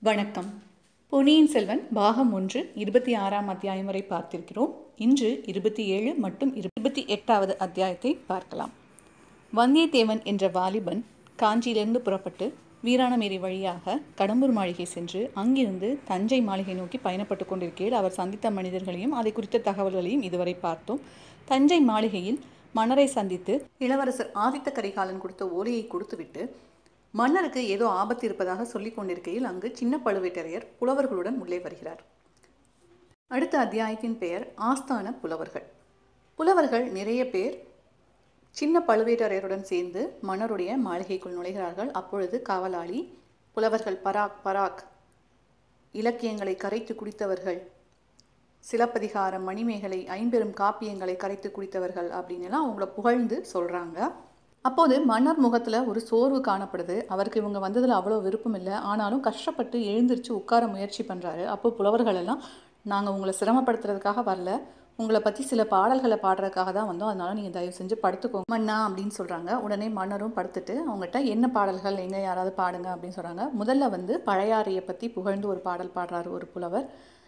வணக்கம் பொன்னியின் செல்வன் பாகம் ஒன்று இருபத்தி ஆறாம் அத்தியாயம் வரை பார்த்திருக்கிறோம் இன்று இருபத்தி ஏழு மற்றும் இருபத்தி எட்டாவது அத்தியாயத்தை பார்க்கலாம் வந்தியத்தேவன் என்ற வாலிபன் காஞ்சியிலிருந்து புறப்பட்டு வீராணமேரி வழியாக கடம்பூர் மாளிகை சென்று அங்கிருந்து தஞ்சை மாளிகை நோக்கி பயணப்பட்டு கொண்டிருக்கையில் அவர் சந்தித்த மனிதர்களையும் அதை குறித்த தகவல்களையும் இதுவரை பார்த்தோம் தஞ்சை மாளிகையில் மன்னரை சந்தித்து இளவரசர் ஆதித்த கரிகாலன் கொடுத்த ஓலையை கொடுத்துவிட்டு மன்னருக்கு ஏதோ ஆபத்து இருப்பதாக சொல்லிக் கொண்டிருக்கையில் அங்கு சின்ன பழுவேட்டரையர் புலவர்களுடன் உள்ளே வருகிறார் அடுத்த அத்தியாயத்தின் பெயர் ஆஸ்தான புலவர்கள் புலவர்கள் நிறைய பேர் சின்ன பழுவேட்டரையருடன் சேர்ந்து மன்னருடைய மாளிகைக்குள் நுழைகிறார்கள் அப்பொழுது காவலாளி புலவர்கள் பராக் பராக் இலக்கியங்களை கரைத்து குடித்தவர்கள் சிலப்பதிகாரம் மணிமேகலை ஐம்பெரும் காப்பியங்களை கரைத்து குடித்தவர்கள் அப்படின்னு எல்லாம் அவங்கள புகழ்ந்து சொல்கிறாங்க அப்போது மன்னர் முகத்தில் ஒரு சோர்வு காணப்படுது அவருக்கு இவங்க வந்ததில் அவ்வளோ விருப்பம் இல்லை ஆனாலும் கஷ்டப்பட்டு எழுந்திரிச்சு உட்கார முயற்சி பண்ணுறாரு அப்போ புலவர்கள் எல்லாம் நாங்கள் உங்களை சிரமப்படுத்துறதுக்காக வரல உங்களை பற்றி சில பாடல்களை பாடுறதுக்காக தான் வந்தோம் அதனால நீங்கள் தயவு செஞ்சு படுத்துக்கோங்க மன்னா அப்படின்னு சொல்கிறாங்க உடனே மன்னரும் படுத்துட்டு அவங்ககிட்ட என்ன பாடல்கள் எங்கே யாராவது பாடுங்க அப்படின்னு சொல்கிறாங்க முதல்ல வந்து பழையாறையை பற்றி புகழ்ந்து ஒரு பாடல் பாடுறாரு ஒரு புலவர்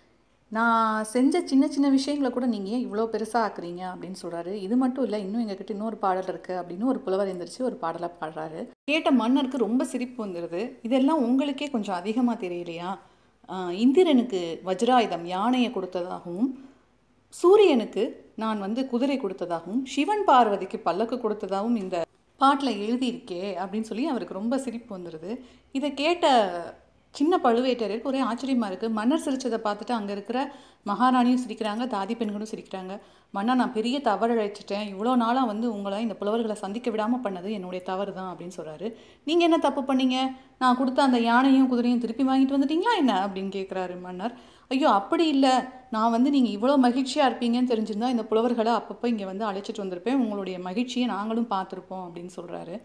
நான் செஞ்ச சின்ன சின்ன விஷயங்களை கூட நீங்கள் ஏன் இவ்வளோ பெருசாக ஆக்குறீங்க அப்படின்னு சொல்கிறாரு இது மட்டும் இல்லை இன்னும் எங்ககிட்ட இன்னொரு பாடல் இருக்குது அப்படின்னு ஒரு புலவர் எந்திரிச்சு ஒரு பாடலை பாடுறாரு கேட்ட மன்னருக்கு ரொம்ப சிரிப்பு வந்துடுது இதெல்லாம் உங்களுக்கே கொஞ்சம் அதிகமாக தெரியலையா ஆஹ் இந்திரனுக்கு வஜ்ராயுதம் யானையை கொடுத்ததாகவும் சூரியனுக்கு நான் வந்து குதிரை கொடுத்ததாகவும் சிவன் பார்வதிக்கு பல்லக்கு கொடுத்ததாகவும் இந்த பாட்டில் எழுதியிருக்கே அப்படின்னு சொல்லி அவருக்கு ரொம்ப சிரிப்பு வந்துடுது இதை கேட்ட சின்ன பழுவேட்டரையருக்கு ஒரே ஆச்சரியமாக இருக்குது மன்னர் சிரிச்சதை பார்த்துட்டு அங்கே இருக்கிற மகாராணியும் சிரிக்கிறாங்க தாதி பெண்களும் சிரிக்கிறாங்க மன்னா நான் பெரிய தவறு அழைச்சிட்டேன் இவ்வளோ நாளாக வந்து உங்களை இந்த புலவர்களை சந்திக்க விடாமல் பண்ணது என்னுடைய தவறு தான் அப்படின்னு சொல்கிறாரு நீங்கள் என்ன தப்பு பண்ணீங்க நான் கொடுத்த அந்த யானையும் குதிரையும் திருப்பி வாங்கிட்டு வந்துட்டீங்களா என்ன அப்படின்னு கேட்குறாரு மன்னர் ஐயோ அப்படி இல்லை நான் வந்து நீங்கள் இவ்வளோ மகிழ்ச்சியாக இருப்பீங்கன்னு தெரிஞ்சிருந்தா இந்த புலவர்களை அப்பப்போ இங்கே வந்து அழைச்சிட்டு வந்திருப்பேன் உங்களுடைய மகிழ்ச்சியை நாங்களும் பார்த்துருப்போம் அப்படின்னு சொல்கிறாரு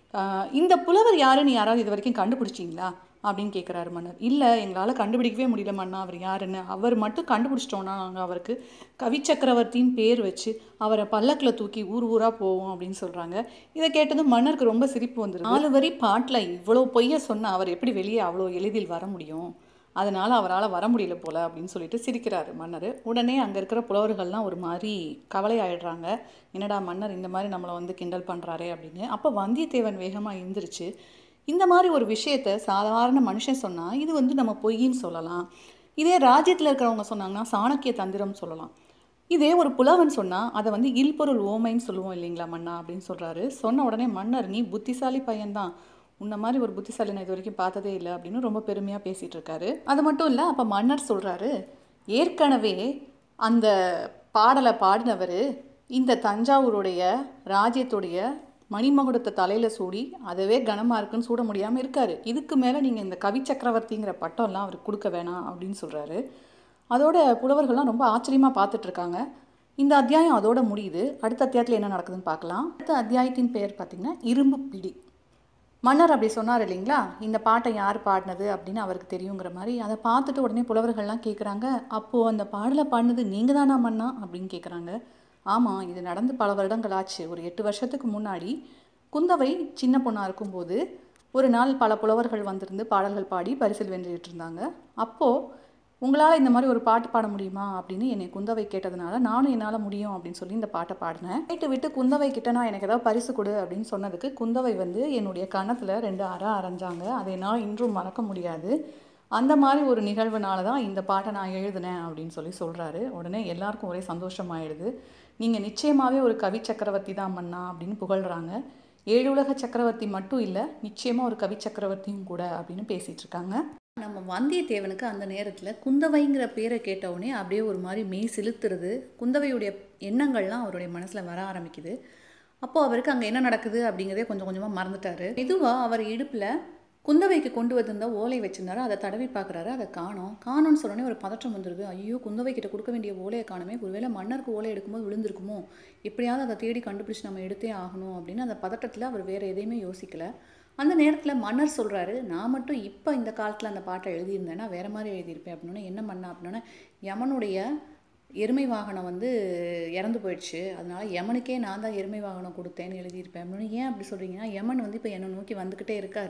இந்த புலவர் யாருன்னு யாராவது இது வரைக்கும் கண்டுபிடிச்சிங்களா அப்படின்னு கேட்குறாரு மன்னர் இல்லை எங்களால் கண்டுபிடிக்கவே முடியல மன்னா அவர் யாருன்னு அவர் மட்டும் கண்டுபிடிச்சிட்டோன்னா நாங்கள் அவருக்கு கவி சக்கரவர்த்தின்னு பேர் வச்சு அவரை பல்லக்கில் தூக்கி ஊர் ஊராக போவோம் அப்படின்னு சொல்கிறாங்க இதை கேட்டதும் மன்னருக்கு ரொம்ப சிரிப்பு வந்துடும் நாலு வரி பாட்டில் இவ்வளோ பொய்ய சொன்ன அவர் எப்படி வெளியே அவ்வளோ எளிதில் வர முடியும் அதனால் அவரால் வர முடியல போல அப்படின்னு சொல்லிட்டு சிரிக்கிறாரு மன்னர் உடனே அங்கே இருக்கிற புலவர்கள்லாம் ஒரு மாதிரி கவலை ஆயிடுறாங்க என்னடா மன்னர் இந்த மாதிரி நம்மளை வந்து கிண்டல் பண்ணுறாரே அப்படின்னு அப்போ வந்தியத்தேவன் வேகமாக எழுந்திரிச்சு இந்த மாதிரி ஒரு விஷயத்த சாதாரண மனுஷன் சொன்னால் இது வந்து நம்ம பொய்ன்னு சொல்லலாம் இதே ராஜ்யத்தில் இருக்கிறவங்க சொன்னாங்கன்னா சாணக்கிய தந்திரம் சொல்லலாம் இதே ஒரு புலவன் சொன்னால் அதை வந்து இல்பொருள் ஓமைன்னு சொல்லுவோம் இல்லைங்களா மன்னா அப்படின்னு சொல்கிறாரு சொன்ன உடனே மன்னர் நீ புத்திசாலி பையன்தான் உன்ன மாதிரி ஒரு புத்திசாலி நான் இது வரைக்கும் பார்த்ததே இல்லை அப்படின்னு ரொம்ப பெருமையாக பேசிகிட்டு இருக்காரு அது மட்டும் இல்லை அப்போ மன்னர் சொல்கிறாரு ஏற்கனவே அந்த பாடலை பாடினவர் இந்த தஞ்சாவூருடைய ராஜ்யத்துடைய மணிமகுடத்தை தலையில் சூடி அதுவே கனமாக இருக்குன்னு சூட முடியாமல் இருக்கார் இதுக்கு மேலே நீங்கள் இந்த கவி சக்கரவர்த்திங்கிற பட்டம்லாம் அவருக்கு கொடுக்க வேணாம் அப்படின்னு சொல்கிறாரு அதோட புலவர்கள்லாம் ரொம்ப ஆச்சரியமாக பார்த்துட்ருக்காங்க இந்த அத்தியாயம் அதோட முடியுது அடுத்த அத்தியாயத்தில் என்ன நடக்குதுன்னு பார்க்கலாம் அடுத்த அத்தியாயத்தின் பெயர் பார்த்திங்கன்னா இரும்பு பிடி மன்னர் அப்படி சொன்னார் இல்லைங்களா இந்த பாட்டை யார் பாடினது அப்படின்னு அவருக்கு தெரியுங்கிற மாதிரி அதை பார்த்துட்டு உடனே புலவர்கள்லாம் கேட்குறாங்க அப்போது அந்த பாடலை பாடினது நீங்கள் தானா மன்னா அப்படின்னு கேட்குறாங்க ஆமாம் இது நடந்து பல வருடங்கள் ஆச்சு ஒரு எட்டு வருஷத்துக்கு முன்னாடி குந்தவை சின்ன பொண்ணாக இருக்கும்போது ஒரு நாள் பல புலவர்கள் வந்திருந்து பாடல்கள் பாடி பரிசில் வென்றுகிட்டு இருந்தாங்க அப்போது உங்களால் இந்த மாதிரி ஒரு பாட்டு பாட முடியுமா அப்படின்னு என்னை குந்தவை கேட்டதுனால நானும் என்னால் முடியும் அப்படின்னு சொல்லி இந்த பாட்டை பாடினேன் கேட்டு விட்டு குந்தவை கிட்டனா எனக்கு ஏதாவது பரிசு கொடு அப்படின்னு சொன்னதுக்கு குந்தவை வந்து என்னுடைய கணத்தில் ரெண்டு அற அரைஞ்சாங்க அதை என்னால் இன்றும் மறக்க முடியாது அந்த மாதிரி ஒரு நிகழ்வுனால தான் இந்த பாட்டை நான் எழுதினேன் அப்படின்னு சொல்லி சொல்கிறாரு உடனே எல்லாருக்கும் ஒரே சந்தோஷமாயிடுது நீங்கள் நிச்சயமாகவே ஒரு கவி சக்கரவர்த்தி தான் மன்னா அப்படின்னு புகழ்கிறாங்க ஏழு உலக சக்கரவர்த்தி மட்டும் இல்லை நிச்சயமாக ஒரு கவி சக்கரவர்த்தியும் கூட அப்படின்னு பேசிகிட்டு இருக்காங்க நம்ம வந்தியத்தேவனுக்கு அந்த நேரத்தில் குந்தவைங்கிற பேரை கேட்டவுடனே அப்படியே ஒரு மாதிரி மெய் சிலுத்துறது குந்தவையுடைய எண்ணங்கள்லாம் அவருடைய மனசில் வர ஆரம்பிக்குது அப்போது அவருக்கு அங்கே என்ன நடக்குது அப்படிங்கிறதே கொஞ்சம் கொஞ்சமாக மறந்துட்டாரு மெதுவாக அவர் இடுப்பில் குந்தவைக்கு கொண்டு வந்திருந்த ஓலை வச்சிருந்தாரு அதை தடவி பார்க்குறாரு அதை காணோம் காணோன்னு சொன்னோடனே ஒரு பதற்றம் வந்துடுது ஐயோ குந்தவை கிட்ட கொடுக்க வேண்டிய ஓலையை காணுமே ஒருவேளை மன்னருக்கு ஓலை எடுக்கும்போது விழுந்திருக்குமோ எப்படியாவது அதை தேடி கண்டுபிடிச்சி நம்ம எடுத்தே ஆகணும் அப்படின்னு அந்த பதட்டத்தில் அவர் வேறு எதையுமே யோசிக்கலை அந்த நேரத்தில் மன்னர் சொல்கிறாரு நான் மட்டும் இப்போ இந்த காலத்தில் அந்த பாட்டை எழுதியிருந்தேன்னா வேறு மாதிரி எழுதியிருப்பேன் அப்படின்னா என்ன பண்ண அப்படின்னா யமனுடைய எருமை வாகனம் வந்து இறந்து போயிடுச்சு அதனால யமனுக்கே நான் தான் எருமை வாகனம் கொடுத்தேன்னு எழுதியிருப்பேன் அப்படின்னு ஏன் அப்படி சொல்கிறீங்கன்னா யமன் வந்து இப்போ என்னை நோக்கி வந்துக்கிட்டே இருக்கார்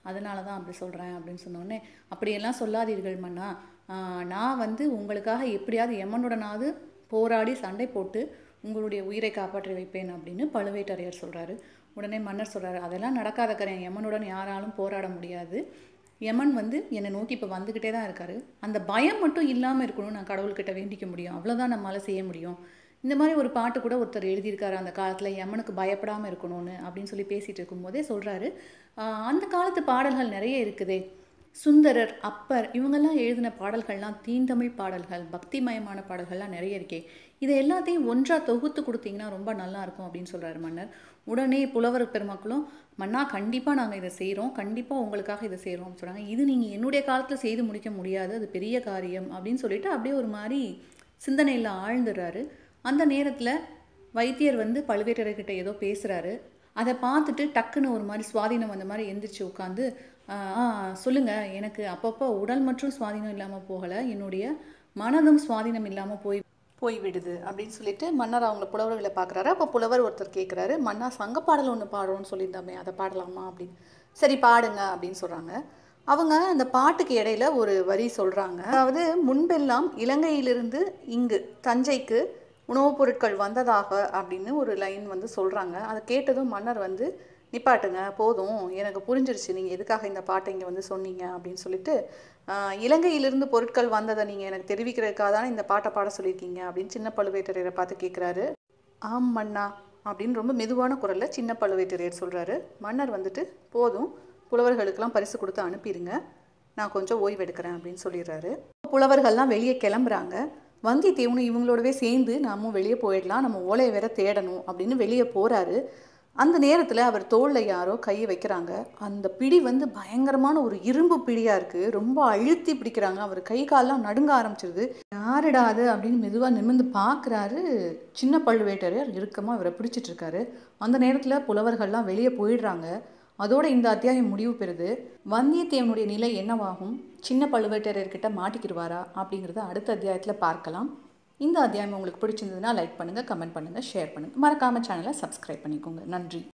அதனால தான் அப்படி சொல்கிறேன் அப்படின்னு சொன்னோடனே அப்படியெல்லாம் சொல்லாதீர்கள் மன்னா ஆஹ் நான் வந்து உங்களுக்காக எப்படியாவது எமனுடனாவது போராடி சண்டை போட்டு உங்களுடைய உயிரை காப்பாற்றி வைப்பேன் அப்படின்னு பழுவேட்டரையர் சொல்கிறாரு உடனே மன்னர் சொல்கிறாரு அதெல்லாம் நடக்காத கரையன் யமனுடன் யாராலும் போராட முடியாது யமன் வந்து என்னை நோக்கி இப்போ வந்துக்கிட்டே தான் இருக்காரு அந்த பயம் மட்டும் இல்லாமல் இருக்கணும் நான் கடவுள்கிட்ட வேண்டிக்க முடியும் அவ்வளோதான் நம்மளால் செய்ய முடியும் இந்த மாதிரி ஒரு பாட்டு கூட ஒருத்தர் எழுதியிருக்காரு அந்த காலத்தில் யமனுக்கு பயப்படாமல் இருக்கணும்னு அப்படின்னு சொல்லி பேசிகிட்டு இருக்கும்போதே சொல்கிறாரு அந்த காலத்து பாடல்கள் நிறைய இருக்குதே சுந்தரர் அப்பர் இவங்கெல்லாம் எழுதின பாடல்கள்லாம் தீந்தமிழ் பாடல்கள் பக்திமயமான பாடல்கள்லாம் நிறைய இருக்கே இதை எல்லாத்தையும் ஒன்றாக தொகுத்து கொடுத்தீங்கன்னா ரொம்ப நல்லா இருக்கும் அப்படின்னு சொல்கிறாரு மன்னர் உடனே புலவர் பெருமக்களும் மன்னா கண்டிப்பாக நாங்கள் இதை செய்கிறோம் கண்டிப்பாக உங்களுக்காக இதை செய்கிறோம் சொல்கிறாங்க இது நீங்கள் என்னுடைய காலத்தில் செய்து முடிக்க முடியாது அது பெரிய காரியம் அப்படின்னு சொல்லிட்டு அப்படியே ஒரு மாதிரி சிந்தனையில் ஆழ்ந்துடுறாரு அந்த நேரத்தில் வைத்தியர் வந்து பழுவேட்டரையர்கிட்ட ஏதோ பேசுகிறாரு அதை பார்த்துட்டு டக்குன்னு ஒரு மாதிரி சுவாதீனம் வந்த மாதிரி எந்திரிச்சு உட்காந்து ஆ சொல்லுங்கள் எனக்கு அப்பப்போ உடல் மற்றும் சுவாதீனம் இல்லாமல் போகலை என்னுடைய மனதும் சுவாதீனம் இல்லாமல் போய் போய்விடுது அப்படின்னு சொல்லிட்டு மன்னர் அவங்க புலவர்களை பார்க்குறாரு அப்போ புலவர் ஒருத்தர் கேட்குறாரு மன்னா சங்க பாடல் ஒன்று பாடுறோம்னு சொல்லியிருந்தோமே அதை பாடலாமா அப்படின்னு சரி பாடுங்க அப்படின்னு சொல்கிறாங்க அவங்க அந்த பாட்டுக்கு இடையில ஒரு வரி சொல்கிறாங்க அதாவது முன்பெல்லாம் இலங்கையிலிருந்து இங்கு தஞ்சைக்கு உணவுப் பொருட்கள் வந்ததாக அப்படின்னு ஒரு லைன் வந்து சொல்கிறாங்க அதை கேட்டதும் மன்னர் வந்து நிப்பாட்டுங்க போதும் எனக்கு புரிஞ்சிருச்சு நீங்கள் எதுக்காக இந்த பாட்டை இங்கே வந்து சொன்னீங்க அப்படின்னு சொல்லிட்டு ஆஹ், இலங்கையிலிருந்து பொருட்கள் வந்ததை நீங்கள் எனக்கு தெரிவிக்கிறதுக்காக தானே இந்த பாட்டை பாட சொல்லியிருக்கீங்க அப்படின்னு சின்ன பழுவேட்டரையரை பார்த்து கேட்குறாரு ஆம் மன்னா அப்படின்னு ரொம்ப மெதுவான குரலில் சின்ன பழுவேட்டரையர் சொல்கிறாரு மன்னர் வந்துட்டு போதும் புலவர்களுக்கெல்லாம் பரிசு கொடுத்து அனுப்பிடுங்க நான் கொஞ்சம் ஓய்வு எடுக்கிறேன் அப்படின்னு சொல்லிடுறாரு புலவர்கள்லாம் வெளியே கிளம்புறாங்க வந்தியத்தேவனும் இவங்களோடவே சேர்ந்து நாமும் வெளியே போயிடலாம் நம்ம ஓலையை வேற தேடணும் அப்படின்னு வெளியே போகிறாரு அந்த நேரத்தில் அவர் தோளில் யாரோ கையை வைக்கிறாங்க அந்த பிடி வந்து பயங்கரமான ஒரு இரும்பு பிடியாக இருக்குது ரொம்ப அழுத்தி பிடிக்கிறாங்க அவர் கை கால்லாம் நடுங்க ஆரம்பிச்சிருது யாருடா அது அப்படின்னு மெதுவாக நிமிர்ந்து பார்க்குறாரு சின்ன பழுவேட்டரையர் இறுக்கமாக இவரை பிடிச்சிட்டு இருக்காரு அந்த நேரத்தில் புலவர்கள்லாம் வெளியே போயிடுறாங்க அதோட இந்த அத்தியாயம் முடிவு பெறுது வந்தியத்தேவனுடைய நிலை என்னவாகும் சின்ன பழுவேட்டரையர்கிட்ட மாட்டிக்கிடுவாரா அப்படிங்கிறத அடுத்த அத்தியாயத்தில் பார்க்கலாம் இந்த அத்தியாயம் உங்களுக்கு பிடிச்சிருந்ததுன்னா லைக் பண்ணுங்கள் கமெண்ட் பண்ணுங்கள் ஷேர் பண்ணுங்கள் மறக்காமல் சேனலை சப்ஸ்கிரைப் பண்ணிக்கோங்க நன்றி